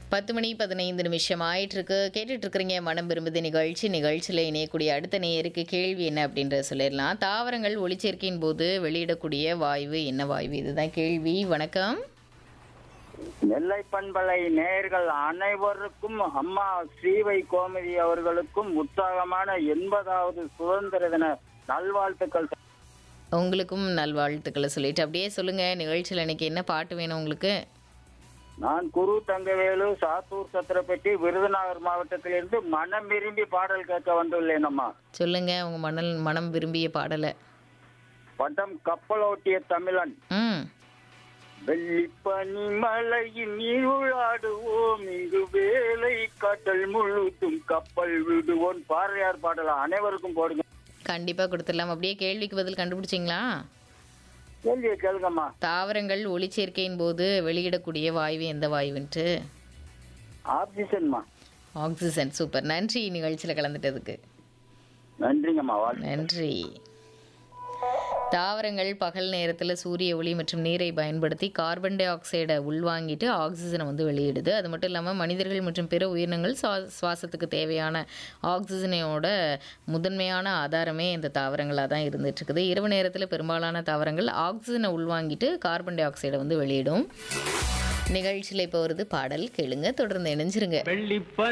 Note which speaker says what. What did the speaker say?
Speaker 1: பத்து மணி பதினைந்து நிமிஷம் ஆயிட்டு இருக்கு கேட்டுட்டு இருக்கிறீங்க மனம் விரும்புது நிகழ்ச்சி நிகழ்ச்சியில் இணையக்கூடிய அடுத்த நேயருக்கு கேள்வி என்ன அப்படின்றத சொல்லிடலாம் தாவரங்கள் ஒளிச்சேர்க்கையின் போது வெளியிடக்கூடிய வாயு என்ன வாயு இதுதான் கேள்வி வணக்கம்
Speaker 2: நெல்லை பண்பலை நேயர்கள் அனைவருக்கும் அம்மா ஸ்ரீவை கோமதி அவர்களுக்கும் உற்சாகமான எண்பதாவது சுதந்திர தின நல்வாழ்த்துக்கள்
Speaker 1: உங்களுக்கும் நல்வாழ்த்துக்களை சொல்லிட்டு அப்படியே சொல்லுங்க நிகழ்ச்சியில் இன்னைக்கு என்ன பாட்டு வேணும் உங்களுக்கு
Speaker 2: நான் குரு தங்கவேலு சாத்தூர் சத்திரப்பட்டி விருதுநகர் மாவட்டத்திலிருந்து மனம் விரும்பி பாடல் கேட்க வந்துள்ளேன் அம்மா
Speaker 1: சொல்லுங்க உங்க மணல் மனம் விரும்பிய பாடலை
Speaker 2: பட்டம் கப்பலோட்டிய தமிழன்
Speaker 1: ம்
Speaker 2: வெள்ளிப்பனி மலையின் நீராடுவோம் இங்கு வேலை காட்டல் முழுதும் கப்பல் விடுவோம் பாறையார் பாடலாம் அனைவருக்கும் போடுங்க
Speaker 1: கண்டிப்பாக கொடுத்துடலாம் அப்படியே கேள்விக்கு பதில் கண்டுபிடிச்சிங்களா
Speaker 2: கேள்வியை கேளுங்கம்மா
Speaker 1: தாவரங்கள் ஒளிச்சேர்க்கையின் போது வெளியிடக்கூடிய வாயு எந்த வாயுன்ட்டு
Speaker 2: ஆக்சிஜன்மா
Speaker 1: ஆக்சிஜன் சூப்பர் நன்றி நிகழ்ச்சியில் கலந்துட்டதுக்கு
Speaker 2: நன்றிங்கம்மா வாழ்த்து
Speaker 1: நன்றி தாவரங்கள் பகல் நேரத்தில் சூரிய ஒளி மற்றும் நீரை பயன்படுத்தி கார்பன் டை ஆக்சைடை உள்வாங்கிட்டு ஆக்சிஜனை வந்து வெளியிடுது அது மட்டும் இல்லாமல் மனிதர்கள் மற்றும் பிற உயிரினங்கள் சுவா- சுவாசத்துக்கு தேவையான ஆக்சிஜனோட முதன்மையான ஆதாரமே இந்த தாவரங்களாக தான் இருந்துட்டு இருக்குது இரவு நேரத்தில் பெரும்பாலான தாவரங்கள் ஆக்சிஜனை உள்வாங்கிட்டு கார்பன் டை ஆக்சைடை வந்து வெளியிடும் நிகழ்ச்சியில் இப்போ வருது பாடல் கேளுங்க தொடர்ந்து இணைஞ்சிருங்க
Speaker 3: வெள்ளிப்ப